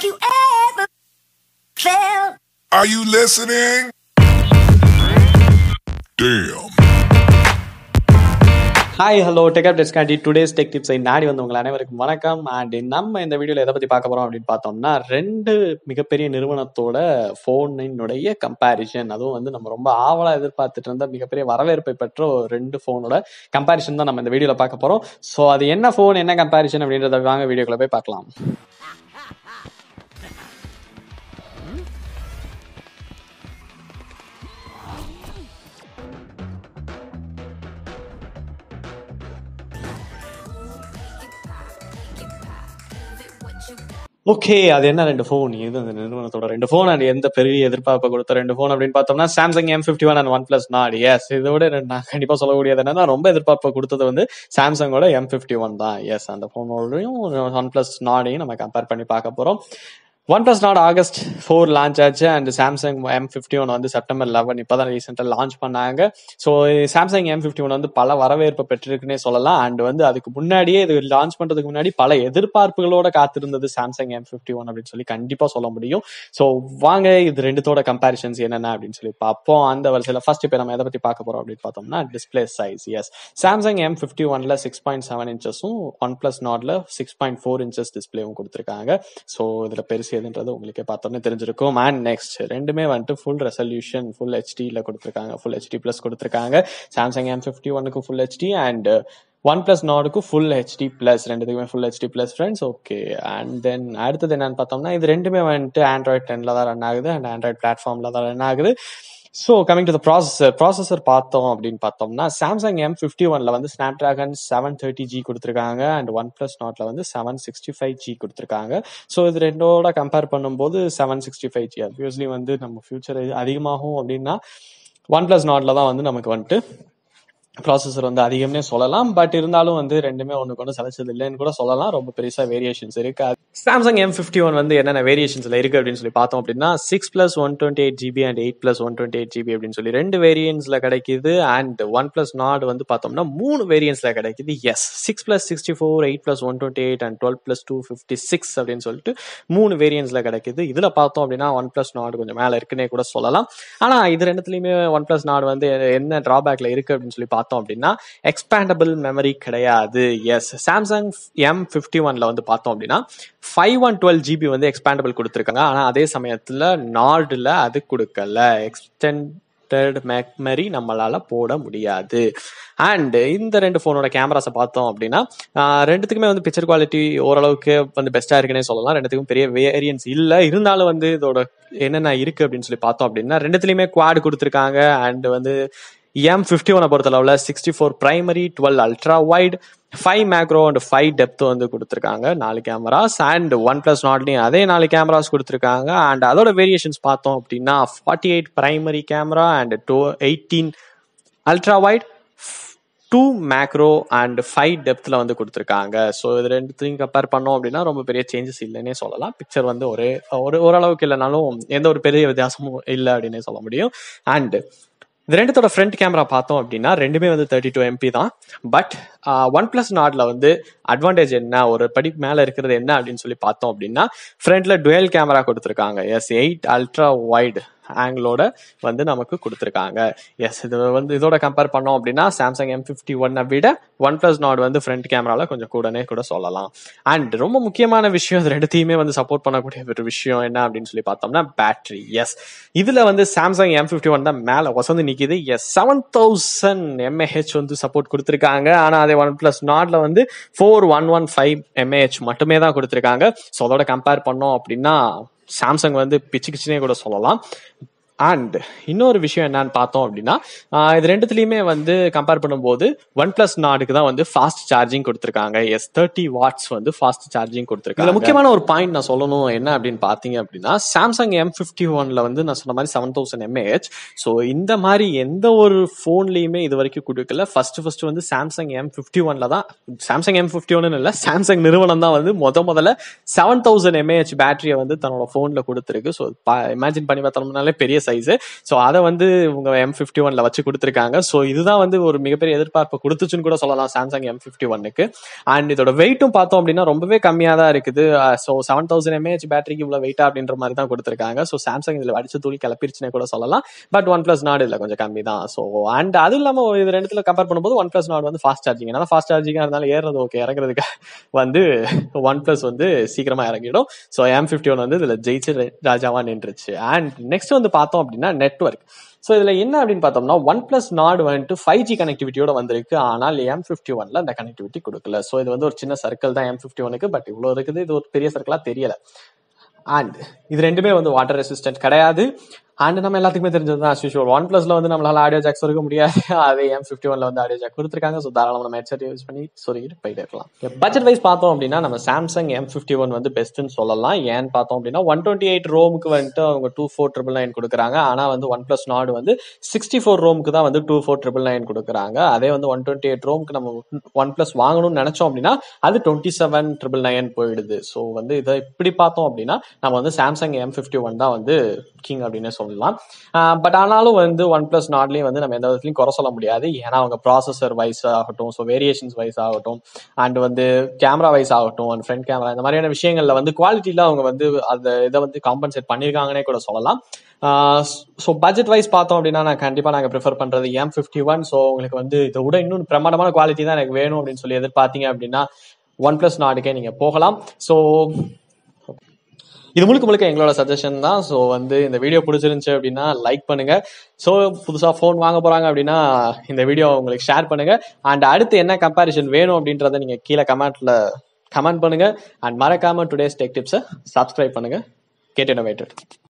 Have you ever felt? Are you listening? Damn. Hi hello tech up டெஸ்காண்டி today's tech டிப்ஸை நாடி வந்தவங்க அனைவருக்கும் வணக்கம் அண்ட் நம்ம இந்த வீடியோவில் எதை பற்றி பார்க்க போகிறோம் அப்படின்னு பார்த்தோம்னா ரெண்டு மிகப்பெரிய நிறுவனத்தோட ஃபோனினுடைய கம்பேரிஷன் அதுவும் வந்து நம்ம ரொம்ப ஆவலாக எதிர்பார்த்துட்டு இருந்த மிகப்பெரிய வரவேற்பை பெற்ற ஒரு ரெண்டு ஃபோனோட கம்பேரிஷன் தான் நம்ம இந்த வீடியோவில் பார்க்க போகிறோம் ஸோ அது என்ன ஃபோன் என்ன கம்பேரிஷன் அப்படின்றத வாங்க வீடியோக்குள்ள போய் பார்க்கலாம் ஓகே அது என்ன ரெண்டு ஃபோன் இது அந்த நிறுவனத்தோட ரெண்டு ஃபோன் அண்ட் எந்த பெரிய எதிர்பார்ப்பை கொடுத்த ரெண்டு ஃபோன் அப்படின்னு பார்த்தோம்னா Samsung M fifty one and one plus Nord yes இதோட நான் கண்டிப்பாக சொல்லக்கூடியது என்னன்னா ரொம்ப எதிர்பார்ப்பை கொடுத்தது வந்து சாம்சங்கோட எம் ஃபிஃப்டி ஒன் தான் எஸ் அந்த ஃபோனோடையும் ஒன் பிளஸ் நாடையும் நம்ம கம்பேர் பண்ணி பார்க்க போகிறோம் one plus Nord August four launch ஆச்சு and Samsung M fifty one வந்து செப்டம்பர் லெவன் இப்போ தான் ரீசெண்டாக லான்ச் பண்ணாங்க so Samsung M fifty one வந்து பல வரவேற்பு பெற்றிருக்குன்னே சொல்லலாம் அண்ட் வந்து அதுக்கு முன்னாடியே இது லான்ச் பண்ணுறதுக்கு முன்னாடி பல எதிர்பார்ப்புகளோட காத்திருந்தது சாம்சங் எம் ஃபிஃப்டி ஒன் அப்படின்னு சொல்லி கண்டிப்பாக சொல்ல முடியும் ஸோ வாங்க இது ரெண்டுத்தோட கம்பேரிசன்ஸ் என்னென்ன அப்படின்னு சொல்லி பார்ப்போம் அந்த வரிசையில் ஃபர்ஸ்ட் இப்போ நம்ம எதை பற்றி பார்க்க போகிறோம் அப்படின்னு பார்த்தோம்னா display size yes Samsung M fifty ஒன்ல சிக்ஸ் பாயிண்ட் செவன் இன்ச்சஸும் ஒன் பிளஸ் நாட்ல சிக்ஸ் பாயிண்ட் ஃபோர் இன்ச்சஸ் டிஸ்பிளேவும் கொடுத்துருக்காங்க ஸோ இதில் பெருசு எதுன்றது உங்களுக்கு பார்த்தோன்னே தெரிஞ்சிருக்கும் அண்ட் நெக்ஸ்ட் ரெண்டுமே வந்துட்டு ஃபுல் ரெசல்யூஷன் ஃபுல் ஹெச்டியில் கொடுத்துருக்காங்க ஃபுல் ஹெச்டி ப்ளஸ் கொடுத்துருக்காங்க சாம்சங் எம் ஃபிஃப்டி ஒனுக்கு full HD and one plus நாடுக்கு ஃபுல் ஹெச்டி பிளஸ் ரெண்டுத்துக்குமே full HD plus friends okay and then அடுத்தது என்னன்னு பார்த்தோம்னா இது ரெண்டுமே வந்துட்டு ஆண்ட்ராய்ட் டென்ல தான் ரன் ஆகுது அண்ட் ஆண்ட்ராய்ட் பிளாட்ஃபார்ம்ல தான் ரன் ஆகுது so coming to the processor processor பார்த்தோம் அப்படின்னு பார்த்தோம்னா சாம்சங் எம் ஃபிஃப்டி ஒன்ல வந்து Snapdragon seven thirty G கொடுத்துருக்காங்க அண்ட் ஒன் பிளஸ் நாட்ல வந்து செவன் சிக்ஸ்டி ஃபைவ் ஜி கொடுத்துருக்காங்க ஸோ இது ரெண்டோட கம்பேர் பண்ணும்போது seven sixty five G obviously வந்து நம்ம ஃபியூச்சர் அதிகமாகும் அப்படின்னா ஒன் பிளஸ் நாட்ல தான் வந்து நமக்கு வந்துட்டு ப்ராசஸர் வந்து அதிகம்னே சொல்லலாம் பட் இருந்தாலும் வந்து ரெண்டுமே ஒன்று ஒன்று சலைச்சது இல்லைன்னு கூட சொல்லலாம் ரொம்ப பெருசாக வேரியேஷன்ஸ் இருக்கு சாம்சங் எம் ஃபிஃப்டி ஒன் வந்து என்னென்ன வேரியேஷன்ஸ்ல இருக்கு அப்படின்னு சொல்லி பார்த்தோம் அப்படின்னா six plus one twenty eight GB and eight plus one twenty eight GB அப்படின்னு சொல்லி ரெண்டு வேரியன்ஸ்ல கிடைக்குது அண்ட் ஒன் பிளஸ் நாட் வந்து பார்த்தோம்னா மூணு வேரியன்ஸ்ல கிடைக்குது yes six plus sixty four eight plus one twenty eight and twelve plus two fifty six அப்படின்னு சொல்லிட்டு மூணு வேரியன்ஸ்ல கிடைக்குது இதுல பார்த்தோம் அப்படின்னா ஒன் பிளஸ் நாட் கொஞ்சம் மேல இருக்குன்னே கூட சொல்லலாம் ஆனா இது ரெண்டுத்துலயுமே ஒன் பிளஸ் நாட் வந்து என்ன டிராபேக்ல இருக்கு அப்படின்னு சொல்லி பார்த்தோம் அப்படின்னா எக்ஸ்பேண்டபிள் மெமரி கிடையாது எஸ் சாம்சங் எம் ஃபிஃப்டி ஒன்ல வந்து பார்த்தோம் அப்படின்னா ஃபைவ் ஒன் டுவெல் ஜிபி வந்து எக்ஸ்பேண்டபிள் கொடுத்துருக்காங்க ஆனால் அதே சமயத்தில் நார்டில் அது கொடுக்கல எக்ஸ்டெண்டட் மெமரி நம்மளால போட முடியாது அண்ட் இந்த ரெண்டு ஃபோனோட கேமராஸை பார்த்தோம் அப்படின்னா ரெண்டுத்துக்குமே வந்து பிக்சர் குவாலிட்டி ஓரளவுக்கு வந்து பெஸ்ட்டாக இருக்குன்னே சொல்லலாம் ரெண்டுத்துக்கும் பெரிய வேரியன்ஸ் இல்லை இருந்தாலும் வந்து இதோட என்னென்ன இருக்கு அப்படின்னு சொல்லி பார்த்தோம் அப்படின்னா ரெண்டுத்துலையுமே குவாட் கொடுத்துருக்காங்க அண்ட் வந்து எம் ஃபிஃப்டி ஒனை பொறுத்தளவில் sixty four primary twelve ultra wide five macro and five depth வந்து கொடுத்துருக்காங்க நாலு கேமராஸ் அண்ட் ஒன் பிளஸ் நாட்லையும் அதே நாலு கேமராஸ் கொடுத்துருக்காங்க அண்ட் அதோட வேரியேஷன்ஸ் பார்த்தோம் அப்படின்னா forty eight primary camera and two eighteen ultra wide two macro and five டெப்த்தில் வந்து கொடுத்துருக்காங்க ஸோ இது ரெண்டுத்தையும் கம்பேர் பண்ணோம் அப்படின்னா ரொம்ப பெரிய சேஞ்சஸ் இல்லைன்னே சொல்லலாம் பிக்சர் வந்து ஒரே ஒரு ஓரளவுக்கு இல்லைனாலும் எந்த ஒரு பெரிய வித்தியாசமும் இல்லை அப்படின்னே சொல்ல முடியும் அண்ட் இது ரெண்டுத்தோட ஃப்ரண்ட் கேமரா பார்த்தோம் அப்படின்னா ரெண்டுமே வந்து தேர்ட்டி டூ எம்பி தான் பட் ஒன் பிளஸ் நாட்ல வந்து அட்வான்டேஜ் என்ன ஒரு படி மேல இருக்கிறது என்ன அப்படின்னு சொல்லி பார்த்தோம் அப்படின்னா ஃப்ரண்ட்ல டுவெல் கேமரா கொடுத்துருக்காங்க எஸ் எயிட் அல்ட்ரா வைடு ஆங்கிளோட வந்து நமக்கு கொடுத்துருக்காங்க எஸ் இது வந்து இதோட கம்பேர் பண்ணோம் அப்படின்னா சாம்சங் எம் ஃபிஃப்டி ஒன்னை விட ஒன் பிளஸ் நாட் வந்து ஃப்ரண்ட் கேமரால கொஞ்சம் கூடனே கூட சொல்லலாம் அண்ட் ரொம்ப முக்கியமான விஷயம் இது ரெண்டுத்தையுமே வந்து சப்போர்ட் பண்ணக்கூடிய ஒரு விஷயம் என்ன அப்படின்னு சொல்லி பார்த்தோம்னா பேட்டரி எஸ் இதுல வந்து சாம்சங் எம் ஃபிஃப்டி ஒன் தான் மேல வசந்து நிக்குது எஸ் செவன் தௌசண்ட் எம்ஏஹெச் வந்து சப்போர்ட் கொடுத்துருக்காங்க ஆனா அதே ஒன் பிளஸ் நாட்ல வந்து four one one five mAh மட்டுமே தான் கொடுத்துருக்காங்க ஸோ அதோட கம்பேர் பண்ணோம் அப்படின்னா சாம்சங் வந்து பிச்சு கிச்சுனே கூட சொல்லலாம் அண்ட் இன்னொரு விஷயம் என்னன்னு பார்த்தோம் அப்படின்னா இது ரெண்டுத்துலையுமே வந்து கம்பேர் பண்ணும்போது ஒன் பிளஸ் நாடுக்கு தான் வந்து ஃபாஸ்ட் சார்ஜிங் கொடுத்துருக்காங்க எஸ் தேர்ட்டி வாட்ஸ் வந்து ஃபாஸ்ட் சார்ஜிங் கொடுத்துருக்காங்க முக்கியமான ஒரு பாயிண்ட் நான் சொல்லணும் என்ன அப்படின்னு பார்த்தீங்க அப்படின்னா சாம்சங் எம் ஃபிஃப்டி ஒன்ல வந்து நான் சொன்ன மாதிரி செவன் தௌசண்ட் எம்ஏஹெச் ஸோ இந்த மாதிரி எந்த ஒரு ஃபோன்லையுமே இது வரைக்கும் கொடுக்கல ஃபர்ஸ்ட் ஃபர்ஸ்ட் வந்து சாம்சங் எம் ஃபிஃப்டி ஒன்ல தான் சாம்சங் எம் ஃபிஃப்டி ஒன்னு இல்லை சாம்சங் நிறுவனம் தான் வந்து முத முதல்ல செவன் தௌசண்ட் எம்ஏஹெச் பேட்டரியை வந்து தன்னோட ஃபோனில் கொடுத்துருக்கு ஸோ இமேஜின் பண்ணி பார்த்தோம்னாலே பெரிய சைஸ் ஸோ அதை வந்து உங்க எம் ஃபிஃப்டி ஒன்ல வச்சு கொடுத்துருக்காங்க ஸோ இதுதான் வந்து ஒரு மிகப்பெரிய எதிர்பார்ப்பு கொடுத்துச்சுன்னு கூட சொல்லலாம் சாம்சங் எம் ஃபிஃப்டி ஒன்னுக்கு அண்ட் இதோட வெயிட்டும் பார்த்தோம் அப்படின்னா ரொம்பவே கம்மியாக தான் இருக்குது ஸோ செவன் தௌசண்ட் எம்ஏஹெச் பேட்டரிக்கு இவ்வளோ வெயிட்டா அப்படின்ற மாதிரி தான் கொடுத்துருக்காங்க ஸோ சாம்சங் இதில் அடிச்சு தூளி கிளப்பிருச்சுனே கூட சொல்லலாம் பட் ஒன் பிளஸ் நாடு இல்லை கொஞ்சம் கம்மி தான் ஸோ அண்ட் அது இல்லாமல் இது ரெண்டுத்துல கம்பேர் பண்ணும்போது ஒன் பிளஸ் நாடு வந்து ஃபாஸ்ட் சார்ஜிங் அதனால ஃபாஸ்ட் சார்ஜிங்காக இருந்தாலும் ஏறுறது ஓகே இறங்குறதுக்கு வந்து ஒன் பிளஸ் வந்து சீக்கிரமா இறங்கிடும் ஸோ எம் ஃபிஃப்டி ஒன் வந்து இதுல ஜெயிச்சு ராஜாவா நின்றுச்சு அண்ட் நெக்ஸ்ட் வந்து பார்த்தோம் அப்படின்னா நெட்ஒர்க் ஸோ இதுல என்ன அப்படின்னு பார்த்தோம்னா ஒன் பிளஸ் நாடு வந்துட்டு ஃபைவ் ஜி கனெக்டிவிட்டியோட வந்திருக்கு ஆனால் எம் ஃபிஃப்டி ஒன்ல அந்த கனெக்டிவிட்டி கொடுக்கல ஸோ இது வந்து ஒரு சின்ன சர்க்கிள் தான் எம் ஃபிஃப்டி ஒனுக்கு பட் இவ்வளோ இருக்குது இது ஒரு பெரிய சர்க்கிளா தெரியல அண்ட் இது ரெண்டுமே வந்து வாட்டர் ரெசிஸ்டன்ட் கிடையாது அண்ட் நம்ம எல்லாத்துக்குமே தெரிஞ்சது தான் யூஷுவல் ஒன் பிளஸ்ல வந்து நம்மளால ஆடியோ ஜாக்ஸ் இருக்க முடியாது அதே எம் ஃபிஃப்டி ஒன்ல வந்து ஆடியோ ஜாக் கொடுத்துருக்காங்க ஸோ தாராளம் நம்ம ஹெட்செட் யூஸ் பண்ணி சொல்லிட்டு போயிட்டு இருக்கலாம் பட்ஜெட் வைஸ் பார்த்தோம் அப்படின்னா நம்ம சாம்சங் எம் ஃபிஃப்டி ஒன் வந்து பெஸ்ட்னு சொல்லலாம் ஏன்னு பார்த்தோம் அப்படின்னா ஒன் டுவெண்ட்டி எயிட் ரோமுக்கு வந்துட்டு அவங்க டூ ஃபோர் ட்ரிபிள் நைன் கொடுக்குறாங்க ஆனால் வந்து ஒன் பிளஸ் நாடு வந்து சிக்ஸ்டி ஃபோர் ரோமுக்கு தான் வந்து டூ ஃபோர் ட்ரிபிள் நைன் கொடுக்குறாங்க அதே வந்து ஒன் டுவெண்ட்டி எயிட் ரோமுக்கு நம்ம ஒன் பிளஸ் வாங்கணும்னு நினைச்சோம் அப்படின்னா அது டுவெண்ட்டி செவன் ட்ரிபிள் நைன் போயிடுது ஸோ வந்து இதை இப்படி பார்த்தோம் அப்படின்னா நம்ம வந்து சாம்சங் எம் ஃபிஃப்டி ஒன் தான் வந்து கிங் அப்படின்னு சொல்லலாம் பட் ஆனாலும் வந்து ஒன் பிளஸ் நாட்லயும் வந்து நம்ம எந்த விதத்துலையும் குறை சொல்ல முடியாது ஏன்னா அவங்க ப்ராசஸர் வைஸ் ஆகட்டும் ஸோ வேரியேஷன்ஸ் வைஸ் ஆகட்டும் அண்ட் வந்து கேமரா வைஸ் ஆகட்டும் அண்ட் ஃப்ரண்ட் கேமரா இந்த மாதிரியான விஷயங்கள்ல வந்து குவாலிட்டியில அவங்க வந்து அந்த இதை வந்து காம்பன்சேட் பண்ணியிருக்காங்கன்னே கூட சொல்லலாம் ஸோ பட்ஜெட் வைஸ் பார்த்தோம் அப்படின்னா நான் கண்டிப்பாக நாங்கள் ப்ரிஃபர் பண்ணுறது எம் ஃபிஃப்டி ஒன் ஸோ உங்களுக்கு வந்து இதை விட இன்னும் பிரமாண்டமான குவாலிட்டி தான் எனக்கு வேணும் அப்படின்னு சொல்லி எதிர்பார்த்தீங்க அப்படின்னா ஒன் பிளஸ் நாடுக்கே நீங்கள் போகலாம் ஸோ இது முழுக்க முழுக்க எங்களோட சஜஷன் தான் ஸோ வந்து இந்த வீடியோ பிடிச்சிருந்துச்சு அப்படின்னா லைக் பண்ணுங்க ஸோ புதுசாக ஃபோன் வாங்க போறாங்க அப்படின்னா இந்த வீடியோ உங்களுக்கு ஷேர் பண்ணுங்க அண்ட் அடுத்து என்ன கம்பேரிஷன் வேணும் அப்படின்றத நீங்க கீழே கமெண்ட்ல கமெண்ட் பண்ணுங்க அண்ட் மறக்காம டுடேஸ் டெக் டிப்ஸை சப்ஸ்கிரைப் பண்ணுங்க கேட் இன்னோவேட்டட்